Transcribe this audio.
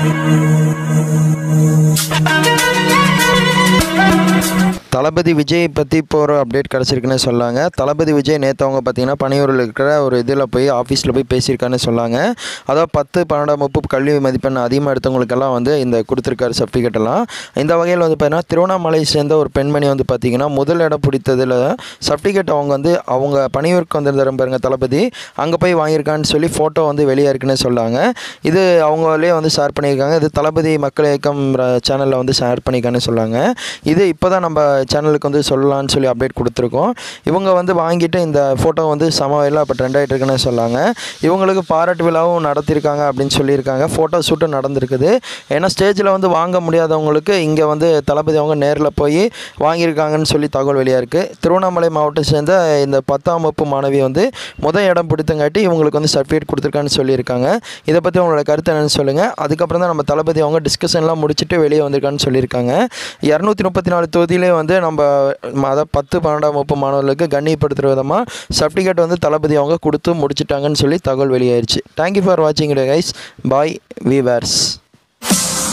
தளபதி விஜய் பற்றி இப்போ ஒரு அப்டேட் கிடச்சிருக்குன்னு சொல்லாங்க தளபதி விஜய் நேற்று அவங்க பார்த்தீங்கன்னா பணியூரில் இருக்கிற ஒரு இதில் போய் ஆஃபீஸில் போய் பேசியிருக்கான்னு சொன்னாங்க அதாவது பத்து பன்னெண்டாம் வகுப்பு கல்வி மதிப்பெண் அதிகமாக எடுத்தவங்களுக்கெல்லாம் வந்து இந்த கொடுத்துருக்காரு சர்டிஃபிகேட் எல்லாம் இந்த வகையில் வந்து பார்த்தீங்கன்னா திருவண்ணாமலை சேர்ந்த ஒரு பெண்மணி வந்து பார்த்தீங்கன்னா முதல் இடம் பிடித்ததில் சர்டிஃபிகேட் அவங்க வந்து அவங்க பணியூருக்கு வந்திருந்தாரு பாருங்க தளபதி அங்கே போய் வாங்கியிருக்கான்னு சொல்லி ஃபோட்டோ வந்து வெளியே இருக்குன்னு சொன்னாங்க இது அவங்களே வந்து ஷேர் பண்ணியிருக்காங்க இது தளபதி மக்கள் இயக்கம் சேனலில் வந்து ஷேர் பண்ணியிருக்கான்னு சொன்னாங்க இது இப்போ தான் நம்ம சேனலுக்கு வந்து சொல்லலாம்னு சொல்லி அப்டேட் கொடுத்துருக்கோம் இவங்க வந்து வாங்கிட்டு இந்த ஃபோட்டோ வந்து சம வயலில் இப்போ ட்ரெண்ட் ஆகிட்டு இருக்குன்னு சொன்னாங்க இவங்களுக்கு பாராட்டு விழாவும் நடத்தியிருக்காங்க அப்படின்னு சொல்லியிருக்காங்க ஃபோட்டோ ஷூட்டும் நடந்திருக்குது ஏன்னா ஸ்டேஜில் வந்து வாங்க முடியாதவங்களுக்கு இங்கே வந்து தளபதி அவங்க நேரில் போய் வாங்கியிருக்காங்கன்னு சொல்லி தகவல் வெளியாக இருக்குது திருவண்ணாமலை மாவட்டம் சேர்ந்த இந்த பத்தாம் வகுப்பு மாணவி வந்து முதல் இடம் பிடித்தங்காட்டி இவங்களுக்கு வந்து சர்டிஃபிகேட் கொடுத்துருக்கான்னு சொல்லியிருக்காங்க இதை பற்றி உங்களோட கருத்து என்னன்னு சொல்லுங்கள் அதுக்கப்புறம் தான் நம்ம தளபதி அவங்க டிஸ்கஷன்லாம் முடிச்சுட்டு வெளியே வந்திருக்கான்னு சொல்லியிருக்காங்க இரநூத்தி முப்பத்தி நாலு தொகுதியிலே வந்து நம்ம அதாவது பத்து பன்னெண்டாம் வகுப்பு மாணவர்களுக்கு கண்ணியப்படுத்துகிற விதமாக சர்டிஃபிகேட் வந்து தளபதி அவங்க கொடுத்து முடிச்சிட்டாங்கன்னு சொல்லி தகவல் வெளியாயிருச்சு தேங்க்யூ ஃபார் வாட்சிங் கைஸ் பாய் வீவர்ஸ்